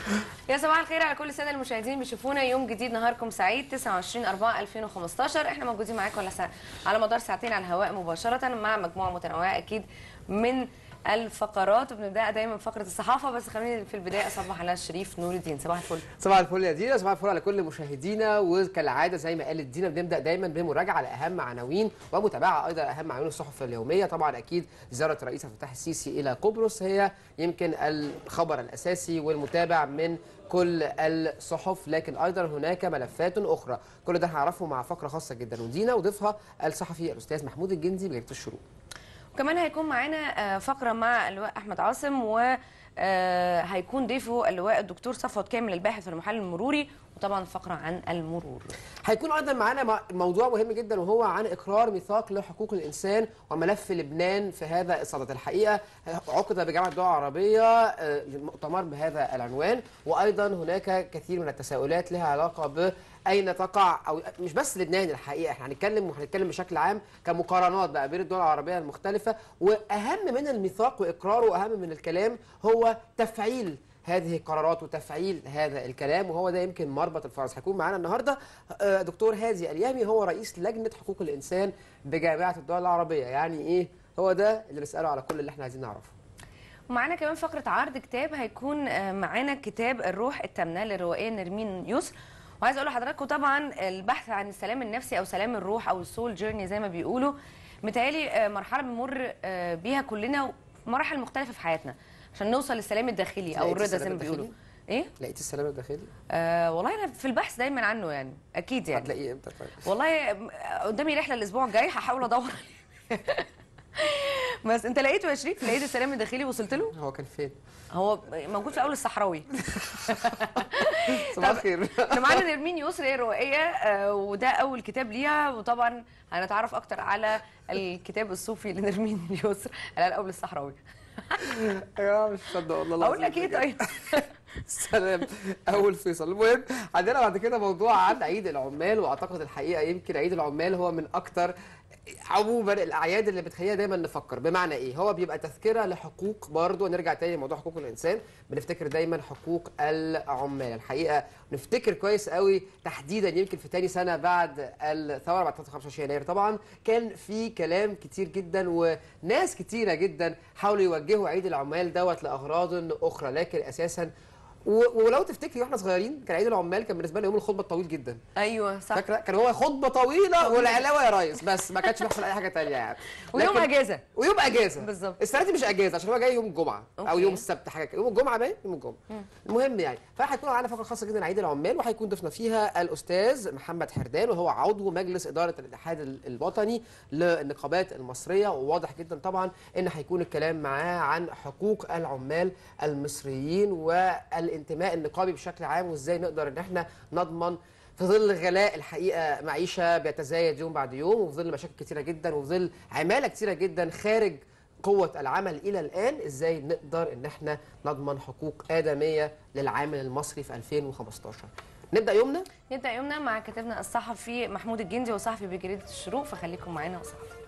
يا صباح الخير على كل الساده المشاهدين بيشوفونا يوم جديد نهاركم سعيد 29 4 2015 احنا موجودين معاكم على سا... على مدار ساعتين على الهواء مباشره مع مجموعه متنوعه اكيد من الفقرات وبنبدأ دايما بفقره الصحافه بس خليني في البدايه اصبح على شريف نور الدين صباح الفل صباح الفل يا دينا صباح الفل على كل مشاهدينا وكالعاده زي ما قالت دينا بنبدا دايما بمراجعه لاهم عناوين ومتابعه ايضا اهم عناوين الصحف اليوميه طبعا اكيد زياره الرئيس عبد الفتاح السيسي الى قبرص هي يمكن الخبر الاساسي والمتابع من كل الصحف لكن ايضا هناك ملفات اخرى كل ده هنعرفه مع فقره خاصه جدا ودينا وضيفها الصحفي الاستاذ محمود الجندي بجريده الشروق وكمان هيكون معانا فقره مع اللواء احمد عاصم و هيكون ضيفه اللواء الدكتور صفوت كامل الباحث في المحلل المروري وطبعا فقره عن المرور هيكون ايضا معانا موضوع مهم جدا وهو عن اقرار ميثاق لحقوق الانسان وملف لبنان في هذا الصدد الحقيقه عقد بجامعه الدول العربيه مؤتمر بهذا العنوان وايضا هناك كثير من التساؤلات لها علاقه ب اين تقع او مش بس لبنان الحقيقه احنا هنتكلم وهنتكلم بشكل عام كمقارنات بقى بين الدول العربيه المختلفه واهم من الميثاق واقراره واهم من الكلام هو تفعيل هذه القرارات وتفعيل هذا الكلام وهو ده يمكن مربط الفرس هيكون معانا النهارده دكتور هادي اليامي هو رئيس لجنه حقوق الانسان بجامعه الدول العربيه يعني ايه هو ده اللي نساله على كل اللي احنا عايزين نعرفه ومعانا كمان فقره عرض كتاب هيكون معانا كتاب الروح التامنه للروائيه نرمين يسر وعايز اقول لحضراتكم طبعا البحث عن السلام النفسي او سلام الروح او السول جيرني زي ما بيقولوا متهيألي مرحله بنمر بيها كلنا في مراحل مختلفه في حياتنا عشان نوصل للسلام الداخلي او الرضا زي ما بيقولوا ايه لقيتي السلام الداخلي آه والله انا في البحث دايما عنه يعني اكيد يعني هتلاقيه امتى طيب والله قدامي رحله الاسبوع الجاي هحاول ادور بس انت لقيته يا شريف لقيت السلام الداخلي وصلت له هو كان فين هو موجود في اول الصحراوي صباح الخير احنا معانا نرمين يسر هي روائيه آه وده اول كتاب ليها وطبعا هنتعرف اكتر على الكتاب الصوفي لنرمين يسر على الاول الصحراوي يا جماعه مش مصدق والله اقول لك ايه طيب سلام اول فيصل المهم عندنا بعد كده موضوع عن عيد العمال واعتقد الحقيقه يمكن عيد العمال هو من اكتر عموما الاعياد اللي بتخلينا دايما نفكر بمعنى ايه هو بيبقى تذكره لحقوق برضه نرجع تاني لموضوع حقوق الانسان بنفتكر دايما حقوق العمال الحقيقه نفتكر كويس قوي تحديدا يمكن في تاني سنه بعد الثوره بعد 25 يناير طبعا كان في كلام كتير جدا وناس كتيره جدا حاولوا يوجهوا عيد العمال دوت لاغراض اخرى لكن اساسا ولو تفتكري واحنا صغيرين كان عيد العمال كان بالنسبه لنا يوم الخطبه الطويل جدا ايوه صح فاكره كان هو خطبه طويله والعلاوه يا ريس بس ما كانش بيحصل اي حاجه ثانيه يعني ويوم اجازه ويوم اجازه بالظبط السنه دي مش اجازه عشان هو جاي يوم الجمعه أوكي. او يوم السبت حاجه كده يوم الجمعه باين يوم الجمعه مم. المهم يعني فهيكون معانا فقره خاصه جدا عيد العمال وهيكون ضيفنا فيها الاستاذ محمد حردان وهو عضو مجلس اداره الاتحاد الوطني للنقابات المصريه وواضح جدا طبعا ان هيكون الكلام معاه عن حقوق العمال المصريين والانتماء النقابي بشكل عام وازاي نقدر ان احنا نضمن في ظل غلاء الحقيقه معيشه بيتزايد يوم بعد يوم وفي ظل مشاكل كتيره جدا وفي ظل عماله كتيره جدا خارج قوة العمل إلى الآن إزاي نقدر إن إحنا نضمن حقوق آدمية للعامل المصري في 2015 نبدأ يومنا نبدا يومنا مع كاتبنا الصحفي محمود الجندي وصحفي بجريده الشروق فخليكم معانا وصحفي